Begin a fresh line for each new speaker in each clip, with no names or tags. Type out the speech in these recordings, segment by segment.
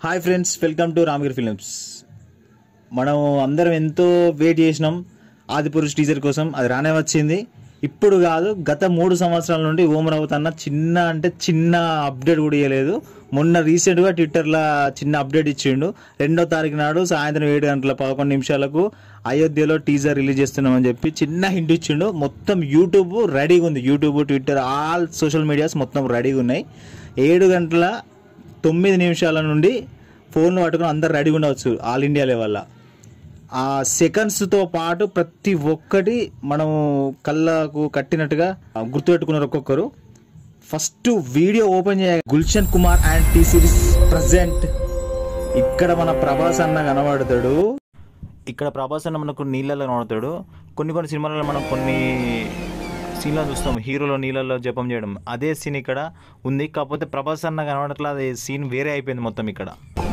hi friends welcome to Ramagiri films మనం అందరం ఎంతో వెయిట్ చేసినాం ఆదిపురుష్ టీజర్ కోసం అది రానే వచ్చింది ఇప్పుడు కాదు గత మూడు సంవత్సరాల నుండి ఓం రావుత్ అన్న చిన్న అంటే చిన్న అప్డేట్ కూడా ఇవ్వలేదు మొన్న రీసెంట్గా ట్విట్టర్లో చిన్న అప్డేట్ ఇచ్చిండు రెండో తారీఖు నాడు సాయంత్రం ఏడు గంటల పదకొండు నిమిషాలకు అయోధ్యలో టీజర్ రిలీజ్ చేస్తున్నామని చెప్పి చిన్న హింట్ ఇచ్చిండు మొత్తం యూట్యూబ్ రెడీగా ఉంది YouTube Twitter all social medias మొత్తం రెడీగా ఉన్నాయి ఏడు గంటల తొమ్మిది నిమిషాల నుండి ఫోన్లు పట్టుకుని అందరు రెడీగా ఉండవచ్చు ఆల్ ఇండియా లెవెల్లో ఆ సెకండ్స్తో పాటు ప్రతి ఒక్కటి మనం కళ్ళకు కట్టినట్టుగా గుర్తుపెట్టుకున్నారు ఒక్కొక్కరు ఫస్ట్ వీడియో ఓపెన్ చేయ Gulshan Kumar and T series present ఇక్కడ మన ప్రభాస్ అన్న కనబడతాడు ఇక్కడ ప్రభాస్ అన్న మనకు నీళ్ళలో కనబడతాడు కొన్ని కొన్ని సినిమాలలో మనం కొన్ని సీన్లో చూస్తాం హీరోలో నీళ్ళలో జపం చేయడం అదే సీన్ ఇక్కడ ఉంది కాకపోతే ప్రభాస్ అన్న కనబడట్లా అదే సీన్ వేరే అయిపోయింది మొత్తం ఇక్కడ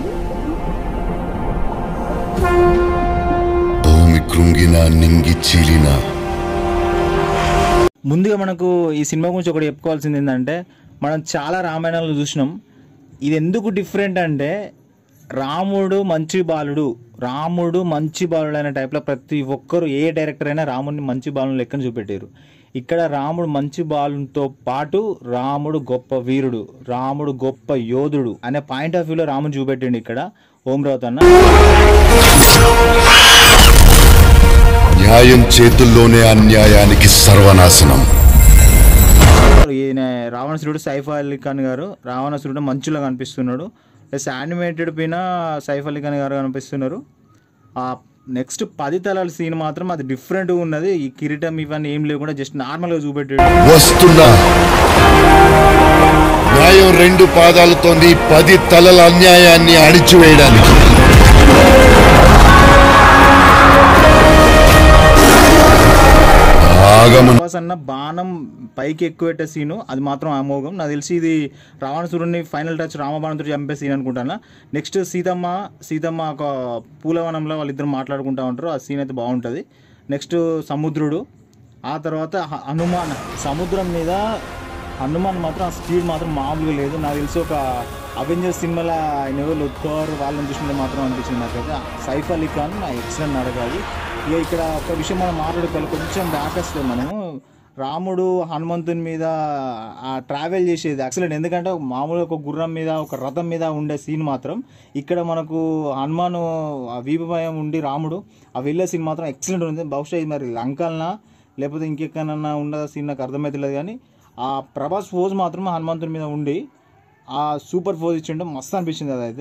భూమి కృంగిన నింగి చీలిన
ముందుగా మనకు ఈ సినిమా గురించి ఒకటి చెప్పుకోవాల్సింది ఏంటంటే మనం చాలా రామాయణాలు చూసినాం ఇది ఎందుకు డిఫరెంట్ అంటే రాముడు మంచి బాలుడు రాముడు మంచి బాలుడు అనే టైప్లో ప్రతి ఒక్కరు ఏ డైరెక్టర్ అయినా రాముడిని మంచి బాలుని లెక్కన చూపెట్టారు ఇక్కడ రాముడు మంచి బాలుతో పాటు రాముడు గొప్ప వీరుడు రాముడు గొప్ప యోధుడు అనే పాయింట్ ఆఫ్ వ్యూలో రాముడు చూపెట్టిండు ఇక్కడ ఓం రావుత్ అన్న
న్యాయం చేతుల్లోనే అన్యాయానికి సర్వనాశనం
ఈయన రావణసురుడు సైఫ్ అలీ ఖాన్ గారు రావణసురుడు మంచులో కనిపిస్తున్నాడు ప్లస్ యానిమేటెడ్ పైన సైఫ్ అలీ ఖాన్ గారు కనిపిస్తున్నారు ఆ నెక్స్ట్ పది తలాల సీన్ మాత్రం అది డిఫరెంట్ ఉన్నది ఈ కిరీటం ఇవన్నీ ఏం లేకుండా జస్ట్ నార్మల్గా చూపెట్టాడు
వస్తున్నా న్యాయం రెండు పాదాలతో నీ పది తలల అన్యాయాన్ని అణిచివేయడానికి ఆగమన
ప్రభాస్ అన్న బాణం పైకి ఎక్కువ పెట్టే సీను అది మాత్రం అమోఘం నాకు తెలిసి ఇది రావణసురుడిని ఫైనల్ టచ్ రామబాణంతో చంపే సీన్ అనుకుంటాను నెక్స్ట్ సీతమ్మ సీతమ్మ ఒక పూలవనంలో వాళ్ళిద్దరు మాట్లాడుకుంటా ఉంటారు ఆ సీన్ అయితే బాగుంటుంది నెక్స్ట్ సముద్రుడు ఆ తర్వాత హ- హనుమాన్ సముద్రం మీద హనుమాన్ మాత్రం ఆ స్పీడ్ మాత్రం మామూలుగా లేదు నాకు తెలిసి ఒక అవెంజర్స్ సినిమాలో ఆయన ఎవరు థోర్ వాళ్ళని చూసినట్టు మాత్రం అనిపించింది నాకైతే సైఫ్ అలీ ఖాన్ ఎక్సలెంట్ నడగాలి ఇక ఇక్కడ ఒక విషయం మనం మాట్లాడుకోవాలి కొంచెం బ్యాక్ వస్తే మనము రాముడు హనుమంతుని మీద ఆ ట్రావెల్ చేసేది యాక్సిడెంట్ ఎందుకంటే ఒక మామూలుగా ఒక గుర్రం మీద ఒక రథం మీద ఉండే సీన్ మాత్రం ఇక్కడ మనకు హనుమాను ఆ వీపు భయం ఉండి రాముడు ఆ వెళ్ళే సీన్ మాత్రం ఎక్సలెంట్ ఉంది బహుశా ఇది మరి లంకల్నా లేకపోతే ఇంకెక్కడన్నా ఉండదా సీన్ నాకు అర్థమవుతలేదు కానీ ఆ ప్రభాస్ ఫోజ్ మాత్రం హనుమంతుని మీద ఉండి ఆ సూపర్ ఫోజ్ ఇచ్చిండు మస్తు అనిపించింది అదైతే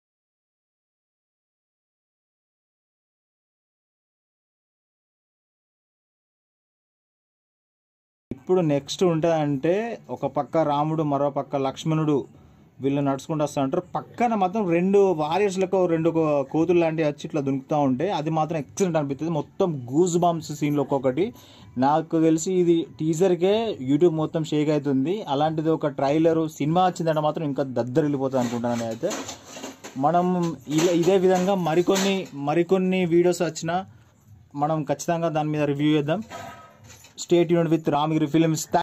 ఇప్పుడు నెక్స్ట్ ఉంటుందంటే ఒక పక్క రాముడు మరో పక్క లక్ష్మణుడు వీళ్ళు నడుచుకుంటూ వస్తూ ఉంటారు పక్కన మాత్రం రెండు వారియర్స్లకు రెండు కో- కోతులు లాంటివి వచ్చి ఇట్లా దునుకుతూ ఉంటాయి అది మాత్రం ఎక్సలెంట్ అనిపిస్తుంది మొత్తం గూజ్ బాంబ్స్ సీన్లు ఒక్కొక్కటి నాకు తెలిసి ఇది టీజర్కే యూట్యూబ్ మొత్తం షేక్ అవుతుంది అలాంటిది ఒక ట్రైలర్ సినిమా వచ్చిందంటే మాత్రం ఇంకా దద్దరు వెళ్ళిపోతుంది అనుకుంటాను నేనైతే మనం ఇలా ఇదే విధంగా మరికొన్ని మరికొన్ని వీడియోస్ వచ్చినా మనం ఖచ్చితంగా దాని మీద రివ్యూ చేద్దాం stay tuned with Ramagiri films